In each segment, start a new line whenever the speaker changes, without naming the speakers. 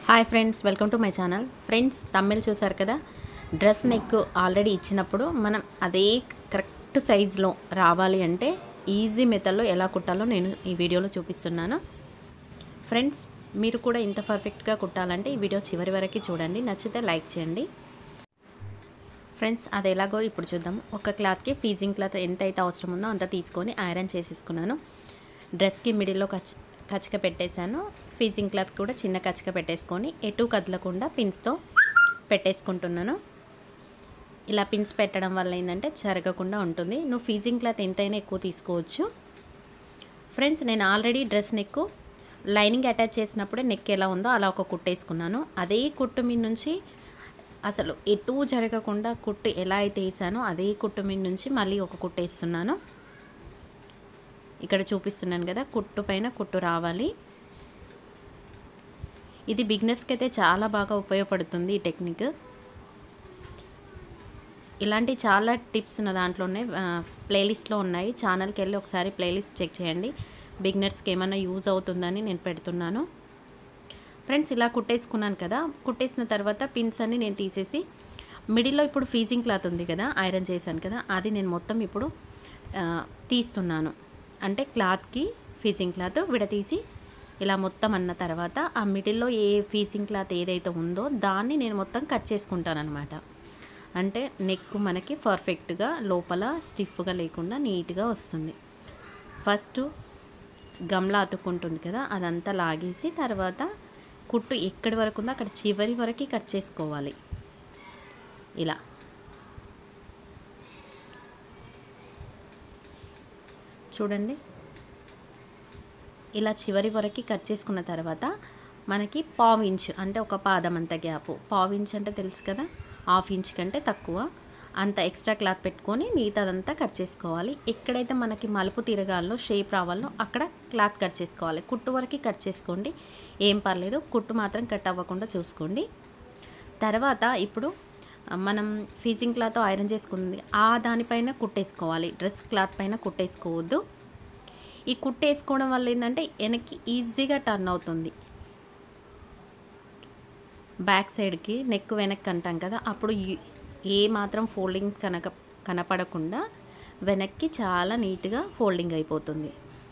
hi friends welcome to my channel friends Tamil చూసారు కదా dress neck already ఇచ్చినప్పుడు మనం అదే కరెక్ట్ సైజులో రావాలి అంటే ఈజీ మెథడ్లో ఎలా కుట్టాలో నేను ఈ వీడియోలో చూపిస్తున్నాను ఫ్రెండ్స్ మీరు కూడా ఇంత పర్ఫెక్ట్గా కుట్టాలంటే ఈ వీడియో చివరి వరకు చూడండి నచ్చితే లైక్ చేయండి ఫ్రెండ్స్ అది ఎలాగో ఇప్పుడు చూద్దాం ఒక క్లాత్కి ఫీజింగ్ క్లాత్ ఎంత అయితే అవసరం ఉందో అంత తీసుకొని ఐరన్ చేసేసుకున్నాను డ్రెస్కి మిడిల్లో కచ్ కచ్చక పెట్టేశాను ఫీజింగ్ క్లాత్ కూడా చిన్న కచ్చక పెట్టేసుకొని ఎటు కదలకుండా పిన్స్తో పెట్టేసుకుంటున్నాను ఇలా పిన్స్ పెట్టడం వల్ల ఏంటంటే జరగకుండా ఉంటుంది నువ్వు ఫీజింగ్ క్లాత్ ఎంతైనా ఎక్కువ తీసుకోవచ్చు ఫ్రెండ్స్ నేను already dress neck lining attach చేసినప్పుడే నెక్ ఎలా ఉందో అలా ఒక కుట్టేసుకున్నాను అదే కుట్టు మీ నుంచి అసలు ఎటు జరగకుండా కుట్టు ఎలా అయితే వేసానో అదే కుట్టు మీ నుంచి మళ్ళీ ఒక కుట్టు వేస్తున్నాను ఇక్కడ చూపిస్తున్నాను కదా కుట్టు పైన కుట్టు రావాలి ఇది బిగినర్స్కి అయితే చాలా బాగా ఉపయోగపడుతుంది ఈ టెక్నిక్ ఇలాంటి చాలా టిప్స్ ఉన్న దాంట్లోనే ప్లేలిస్ట్లో ఉన్నాయి ఛానల్కి వెళ్ళి ఒకసారి ప్లేలిస్ట్ చెక్ చేయండి బిగినర్స్కి ఏమైనా యూజ్ అవుతుందని నేను పెడుతున్నాను ఫ్రెండ్స్ ఇలా కుట్టేసుకున్నాను కదా కుట్టేసిన తర్వాత పిన్స్ అన్ని నేను తీసేసి మిడిల్లో ఇప్పుడు ఫీజింగ్ క్లాత్ ఉంది కదా ఐరన్ చేశాను కదా అది నేను మొత్తం ఇప్పుడు తీస్తున్నాను అంటే క్లాత్కి ఫీజింగ్ క్లాత్ విడతీసి ఇలా మొత్తం అన్న తర్వాత ఆ మిడిల్లో ఏ ఫీజింగ్ క్లాత్ ఏదైతే ఉందో దాన్ని నేను మొత్తం కట్ చేసుకుంటాను అనమాట అంటే నెక్ మనకి పర్ఫెక్ట్గా లోపల స్టిఫ్గా లేకుండా నీట్గా వస్తుంది ఫస్ట్ గమ్లా అతుక్కుంటుంది కదా అదంతా లాగేసి తర్వాత కుట్టు ఎక్కడి వరకు ఉందో అక్కడ చివరి వరకు కట్ చేసుకోవాలి ఇలా చూడండి ఇలా చివరి వరకు కట్ చేసుకున్న తర్వాత మనకి పావు ఇంచ్ అంటే ఒక పాదం అంత గ్యాప్ పావు ఇంచ్ అంటే తెలుసు కదా హాఫ్ ఇంచ్ కంటే తక్కువ అంత ఎక్స్ట్రా క్లాత్ పెట్టుకొని మిగతాదంతా కట్ చేసుకోవాలి ఎక్కడైతే మనకి మలుపు తిరగాలో షేప్ రావాలో అక్కడ క్లాత్ కట్ చేసుకోవాలి కుట్టు వరకు కట్ చేసుకోండి ఏం పర్లేదు కుట్టు మాత్రం కట్ అవ్వకుండా చూసుకోండి తర్వాత ఇప్పుడు మనం ఫీజింగ్ క్లాత్ ఐరన్ చేసుకుంది ఆ దానిపైన కుట్టేసుకోవాలి డ్రెస్ క్లాత్ పైన కుట్టేసుకోవద్దు ఈ కుట్టేసుకోవడం వల్ల ఏంటంటే వెనక్కి ఈజీగా టర్న్ అవుతుంది బ్యాక్ సైడ్కి నెక్ వెనక్కి అంటాం కదా అప్పుడు ఏ మాత్రం ఫోల్డింగ్ కనక కనపడకుండా వెనక్కి చాలా నీట్గా ఫోల్డింగ్ అయిపోతుంది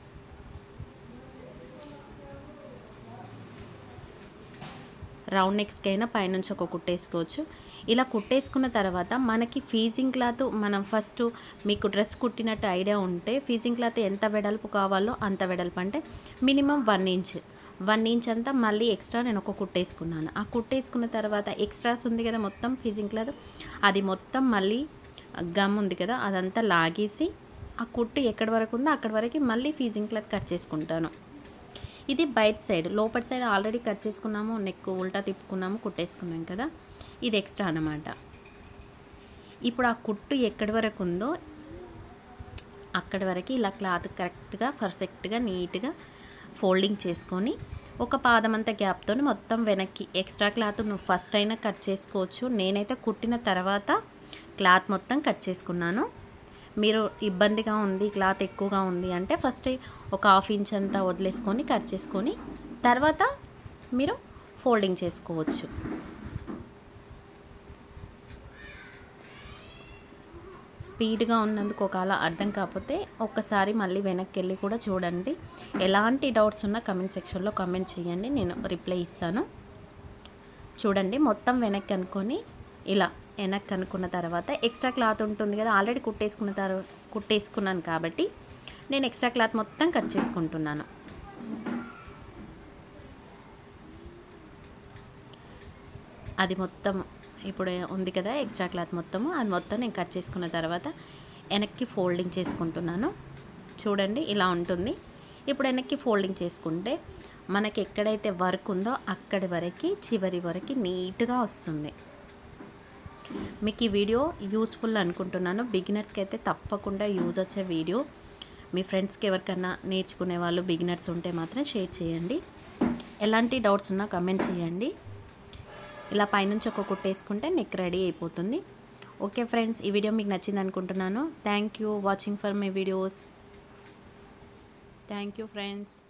రౌండ్ నెక్స్కి అయినా పైనుంచి ఒక కుట్టేసుకోవచ్చు ఇలా కుట్టేసుకున్న తర్వాత మనకి ఫీజింగ్ క్లాత్ మనం ఫస్ట్ మీకు డ్రెస్ కుట్టినట్టు ఐడియా ఉంటే ఫీజింగ్ క్లాత్ ఎంత వెడల్పు కావాలో అంత వెడల్పు అంటే minimum one inch one inch అంతా మళ్ళీ ఎక్స్ట్రా నేను ఒక కుట్టేసుకున్నాను ఆ కుట్టేసుకున్న తర్వాత ఎక్స్ట్రాస్ ఉంది కదా మొత్తం ఫీజింగ్ క్లాత్ అది మొత్తం మళ్ళీ గమ్ ఉంది కదా అదంతా లాగేసి ఆ కుట్టు ఎక్కడి వరకు ఉందో అక్కడి వరకు మళ్ళీ ఫీజింగ్ క్లాత్ కట్ చేసుకుంటాను ఇది బయట సైడ్ లోపల సైడ్ ఆల్రెడీ కట్ చేసుకున్నాము నెక్ ఉల్టా తిప్పుకున్నాము కుట్టేసుకున్నాం కదా ఇది ఎక్స్ట్రా అనమాట ఇప్పుడు ఆ కుట్టు ఎక్కడి వరకు ఉందో అక్కడి వరకు ఇలా క్లాత్ కరెక్ట్గా పర్ఫెక్ట్గా నీట్గా ఫోల్డింగ్ చేసుకొని ఒక పాదమంత గ్యాప్తో మొత్తం వెనక్కి ఎక్స్ట్రా క్లాత్ నువ్వు ఫస్ట్ అయినా కట్ చేసుకోవచ్చు నేనైతే కుట్టిన తర్వాత క్లాత్ మొత్తం కట్ చేసుకున్నాను మీరు ఇబ్బందిగా ఉంది క్లాత్ ఎక్కువగా ఉంది అంటే ఫస్ట్ ఒక హాఫ్ ఇంచ్ అంతా వదిలేసుకొని కట్ చేసుకొని తర్వాత మీరు ఫోల్డింగ్ చేసుకోవచ్చు స్పీడ్గా ఉన్నందుకు ఒకవేళ అర్థం కాకపోతే ఒక్కసారి మళ్ళీ వెనక్కి వెళ్ళి కూడా చూడండి ఎలాంటి డౌట్స్ ఉన్నా కమెంట్ సెక్షన్లో కమెంట్ చేయండి నేను రిప్లై ఇస్తాను చూడండి మొత్తం వెనక్కి అనుకొని ఇలా వెనక్కి అనుకున్న తర్వాత ఎక్స్ట్రా క్లాత్ ఉంటుంది కదా ఆల్రెడీ కుట్టేసుకున్న తర్వాత కుట్టేసుకున్నాను కాబట్టి నేను ఎక్స్ట్రా క్లాత్ మొత్తం కట్ చేసుకుంటున్నాను అది మొత్తం ఇప్పుడు ఉంది కదా ఎక్స్ట్రా క్లాత్ మొత్తము అది మొత్తం నేను కట్ చేసుకున్న తర్వాత వెనక్కి ఫోల్డింగ్ చేసుకుంటున్నాను చూడండి ఇలా ఉంటుంది ఇప్పుడు వెనక్కి ఫోల్డింగ్ చేసుకుంటే మనకి ఎక్కడైతే వర్క్ ఉందో అక్కడి వరకు చివరి వరకు నీట్గా వస్తుంది మీకు ఈ వీడియో యూస్ఫుల్ అనుకుంటున్నాను బిగినర్స్కి అయితే తప్పకుండా యూజ్ వచ్చే వీడియో మీ ఫ్రెండ్స్కి ఎవరికన్నా నేర్చుకునే వాళ్ళు బిగినర్స్ ఉంటే మాత్రం షేర్ చేయండి ఎలాంటి డౌట్స్ ఉన్నా కమెంట్ చేయండి ఇలా పైనుంచి ఒక కుట్టేసుకుంటే నెక్ రెడీ అయిపోతుంది ఓకే ఫ్రెండ్స్ ఈ వీడియో మీకు నచ్చింది అనుకుంటున్నాను thank you watching for my videos thank you friends